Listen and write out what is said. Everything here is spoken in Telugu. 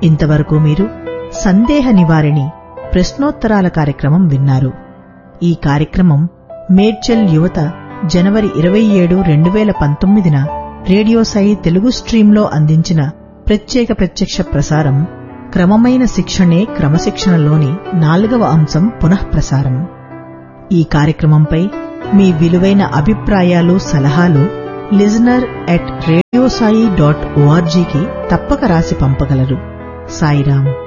ఇంతవరకు మీరు సందేహ నివారిణి ప్రశ్నోత్తరాల కార్యక్రమం విన్నారు ఈ కార్యక్రమం మేడ్చల్ యువత జనవరి ఇరవై ఏడు రెండు వేల పంతొమ్మిదిన రేడియో సాయి తెలుగు స్ట్రీంలో అందించిన ప్రత్యేక ప్రత్యక్ష ప్రసారం క్రమమైన శిక్షణే క్రమశిక్షణలోని నాలుగవ అంశం పునఃప్రసారం ఈ కార్యక్రమంపై మీ విలువైన అభిప్రాయాలు సలహాలు లిజనర్ అట్ రేడియోసాయి డాట్ ఓఆర్జీకి తప్పక రాసి పంపగలరు సాయిరాం